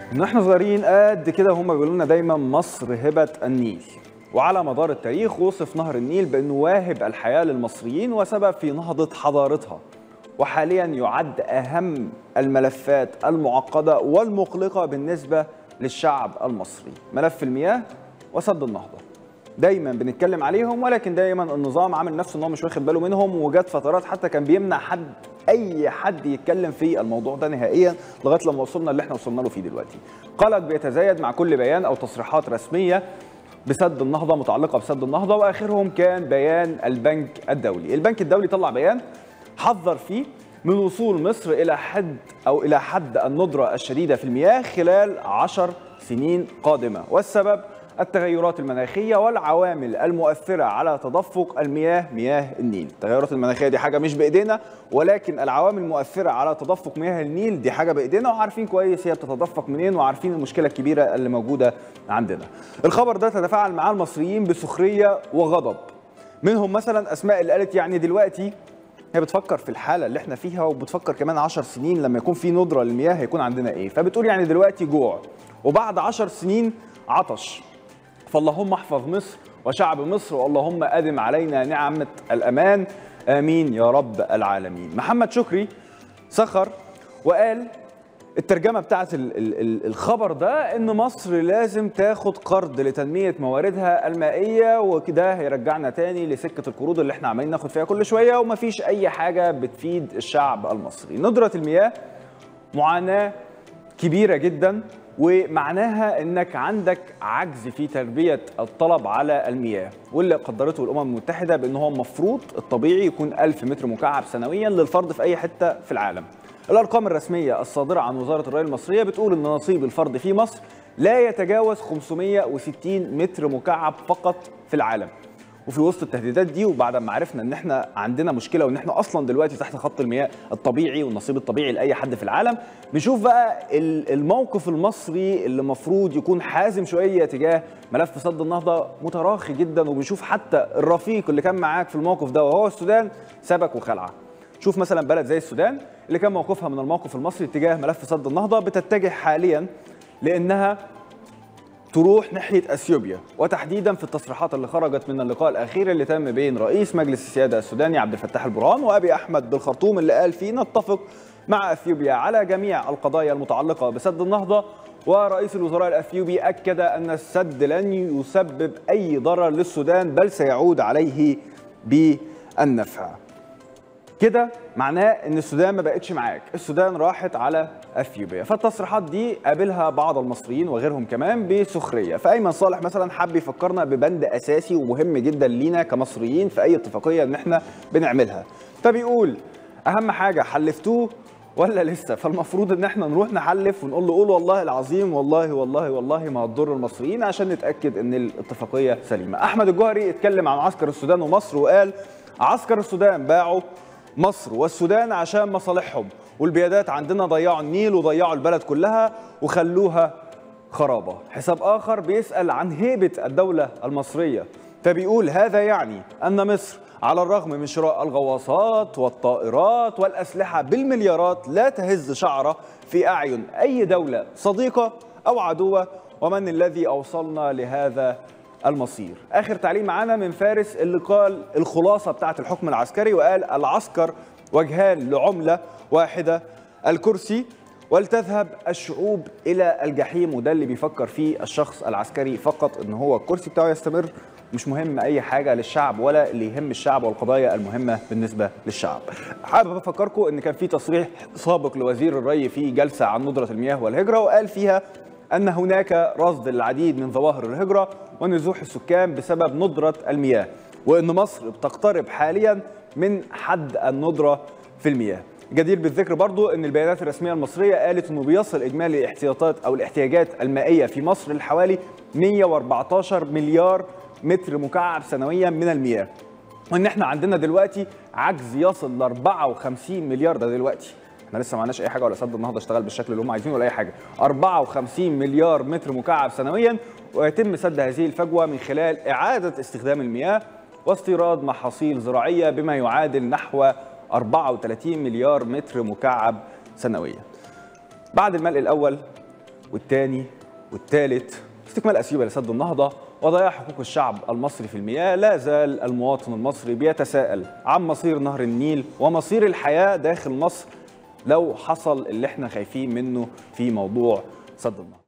من احنا صغيرين قد كده هم بيقولوا لنا دايما مصر هبه النيل وعلى مدار التاريخ وصف نهر النيل بانه واهب الحياه للمصريين وسبب في نهضه حضارتها وحاليا يعد اهم الملفات المعقده والمقلقه بالنسبه للشعب المصري ملف المياه وسد النهضه دايما بنتكلم عليهم ولكن دايما النظام عامل نفسه ان هو مش واخد باله منهم وجات فترات حتى كان بيمنع حد اي حد يتكلم في الموضوع ده نهائيا لغايه لما وصلنا اللي احنا وصلنا له فيه دلوقتي قلق بيتزايد مع كل بيان او تصريحات رسميه بسد النهضه متعلقه بسد النهضه واخرهم كان بيان البنك الدولي البنك الدولي طلع بيان حذر فيه من وصول مصر الى حد او الى حد الندره الشديده في المياه خلال عشر سنين قادمه والسبب التغيرات المناخيه والعوامل المؤثره على تدفق المياه مياه النيل التغيرات المناخيه دي حاجه مش بايدينا ولكن العوامل المؤثره على تدفق مياه النيل دي حاجه بايدينا وعارفين كويس هي بتتدفق منين وعارفين المشكله الكبيره اللي موجوده عندنا الخبر ده تتفاعل معاه المصريين بسخريه وغضب منهم مثلا اسماء اللي قالت يعني دلوقتي هي بتفكر في الحاله اللي احنا فيها وبتفكر كمان 10 سنين لما يكون في ندره للمياه هيكون عندنا ايه فبتقول يعني دلوقتي جوع وبعد 10 سنين عطش فاللهم احفظ مصر وشعب مصر واللهم ادم علينا نعمه الامان امين يا رب العالمين محمد شكري سخر وقال الترجمة بتاعت ال- ال- ال- الخبر ده إن مصر لازم تاخد قرض لتنمية مواردها المائية وكده هيرجعنا تاني لسكة القروض اللي احنا عمالين ناخد فيها كل شوية ومفيش أي حاجة بتفيد الشعب المصري ندرة المياه معاناة كبيرة جدا ومعناها انك عندك عجز في تربيه الطلب على المياه واللي قدرته الامم المتحده بان هو المفروض الطبيعي يكون 1000 متر مكعب سنويا للفرد في اي حته في العالم. الارقام الرسميه الصادره عن وزاره الري المصريه بتقول ان نصيب الفرد في مصر لا يتجاوز 560 متر مكعب فقط في العالم. وفي وسط التهديدات دي وبعد ما عرفنا ان احنا عندنا مشكله وان احنا اصلا دلوقتي تحت خط المياه الطبيعي والنصيب الطبيعي لاي حد في العالم بنشوف بقى ال- الموقف المصري اللي المفروض يكون حازم شويه تجاه ملف سد النهضه متراخي جدا وبنشوف حتى الرفيق اللي كان معاك في الموقف ده وهو السودان سبك وخلعه شوف مثلا بلد زي السودان اللي كان موقفها من الموقف المصري تجاه ملف سد النهضه بتتجه حاليا لانها تروح ناحيه اثيوبيا وتحديدا في التصريحات اللي خرجت من اللقاء الاخير اللي تم بين رئيس مجلس السياده السوداني عبد الفتاح البرهان وابي احمد بالخرطوم اللي قال فيه نتفق مع اثيوبيا على جميع القضايا المتعلقه بسد النهضه ورئيس الوزراء الاثيوبي اكد ان السد لن يسبب اي ضرر للسودان بل سيعود عليه بالنفع كده معناه ان السودان ما بقتش معاك السودان راحت على اثيوبيا فالتصريحات دي قابلها بعض المصريين وغيرهم كمان بسخريه فايمن صالح مثلا حب يفكرنا ببند اساسي ومهم جدا لينا كمصريين في اي اتفاقيه ان احنا بنعملها فبيقول اهم حاجه حلفتوه ولا لسه فالمفروض ان احنا نروح نحلف ونقول له قول والله العظيم والله والله والله ما هتضر المصريين عشان نتاكد ان الاتفاقيه سليمه احمد الجوهري اتكلم عن عسكر السودان ومصر وقال عسكر السودان باعوا مصر والسودان عشان مصالحهم والبيادات عندنا ضيعوا النيل وضيعوا البلد كلها وخلوها خرابة حساب آخر بيسأل عن هيبة الدولة المصرية فبيقول هذا يعني أن مصر على الرغم من شراء الغواصات والطائرات والأسلحة بالمليارات لا تهز شعرة في أعين أي دولة صديقة أو عدوة ومن الذي أوصلنا لهذا المصير آخر تعليق معانا من فارس اللي قال الخلاصة بتاعة الحكم العسكري وقال العسكر وجهان لعملة واحدة الكرسي ولتذهب الشعوب إلى الجحيم وده اللي بيفكر فيه الشخص العسكري فقط إن هو الكرسي بتاعه يستمر مش مهم أي حاجة للشعب ولا اللي يهم الشعب والقضايا المهمة بالنسبة للشعب حابب أفكركم إن كان في تصريح سابق لوزير الري في جلسة عن ندرة المياه والهجرة وقال فيها أن هناك رصد للعديد من ظواهر الهجرة ونزوح السكان بسبب ندرة المياه وأن مصر بتقترب حاليا من حد الندرة في المياه جدير بالذكر برضو أن البيانات الرسمية المصرية قالت أنه بيصل إجمالي الاحتياطات أو الاحتياجات المائية في مصر لحوالي 114 مليار متر مكعب سنويا من المياه وان احنا عندنا دلوقتي عجز يصل ل 54 مليار ده دلوقتي احنا لسه ما عندناش اي حاجه ولا سد النهضه اشتغل بالشكل اللي هم عايزينه ولا اي حاجه 54 مليار متر مكعب سنويا ويتم سد هذه الفجوه من خلال اعاده استخدام المياه واستيراد محاصيل زراعيه بما يعادل نحو 34 مليار متر مكعب سنويا بعد الملء الاول والثاني والثالث استكمال اثيوبيا لسد النهضه وضياع حقوق الشعب المصري في المياه لا زال المواطن المصري بيتساءل عن مصير نهر النيل ومصير الحياه داخل مصر لو حصل اللي احنا خايفين منه في موضوع سد النهضه